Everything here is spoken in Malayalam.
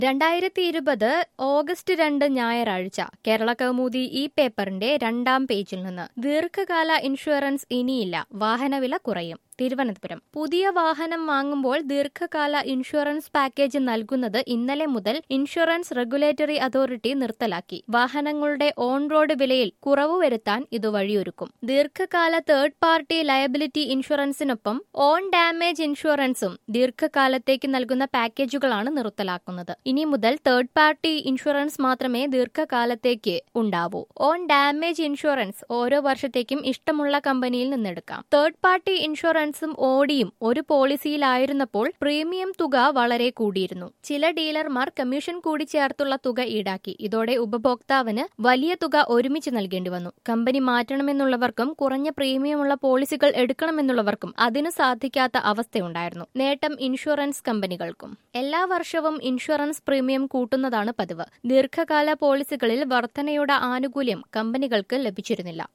രണ്ടായിരത്തി ഇരുപത് ഓഗസ്റ്റ് രണ്ട് ഞായറാഴ്ച കേരള കൗമുദി ഈ പേപ്പറിന്റെ രണ്ടാം പേജിൽ നിന്ന് ദീർഘകാല ഇൻഷുറൻസ് ഇനിയില്ല വാഹനവില കുറയും തിരുവനന്തപുരം പുതിയ വാഹനം വാങ്ങുമ്പോൾ ദീർഘകാല ഇൻഷുറൻസ് പാക്കേജ് നൽകുന്നത് ഇന്നലെ മുതൽ ഇൻഷുറൻസ് റെഗുലേറ്ററി അതോറിറ്റി നിർത്തലാക്കി വാഹനങ്ങളുടെ ഓൺ റോഡ് വിലയിൽ കുറവ് വരുത്താൻ ഇത് വഴിയൊരുക്കും ദീർഘകാല തേർഡ് പാർട്ടി ലയബിലിറ്റി ഇൻഷുറൻസിനൊപ്പം ഓൺ ഡാമേജ് ഇൻഷുറൻസും ദീർഘകാലത്തേക്ക് നൽകുന്ന പാക്കേജുകളാണ് നിർത്തലാക്കുന്നത് ഇനി മുതൽ തേർഡ് പാർട്ടി ഇൻഷുറൻസ് മാത്രമേ ദീർഘകാലത്തേക്ക് ഉണ്ടാവൂ ഓൺ ഡാമേജ് ഇൻഷുറൻസ് ഓരോ വർഷത്തേക്കും ഇഷ്ടമുള്ള കമ്പനിയിൽ നിന്നെടുക്കാം തേർഡ് പാർട്ടി ഇൻഷുറൻസും ഓടിയും ഒരു പോളിസിയിലായിരുന്നപ്പോൾ പ്രീമിയം തുക വളരെ കൂടിയിരുന്നു ചില ഡീലർമാർ കമ്മീഷൻ കൂടി ചേർത്തുള്ള തുക ഈടാക്കി ഇതോടെ ഉപഭോക്താവിന് വലിയ തുക ഒരുമിച്ച് നൽകേണ്ടി വന്നു കമ്പനി മാറ്റണമെന്നുള്ളവർക്കും കുറഞ്ഞ പ്രീമിയമുള്ള പോളിസികൾ എടുക്കണമെന്നുള്ളവർക്കും അതിന് സാധിക്കാത്ത അവസ്ഥയുണ്ടായിരുന്നു നേട്ടം ഇൻഷുറൻസ് കമ്പനികൾക്കും എല്ലാ വർഷവും ഇൻഷുറൻസ് പ്രീമിയം കൂട്ടുന്നതാണ് പതിവ് ദീർഘകാല പോളിസികളിൽ വർധനയുടെ ആനുകൂല്യം കമ്പനികൾക്ക് ലഭിച്ചിരുന്നില്ല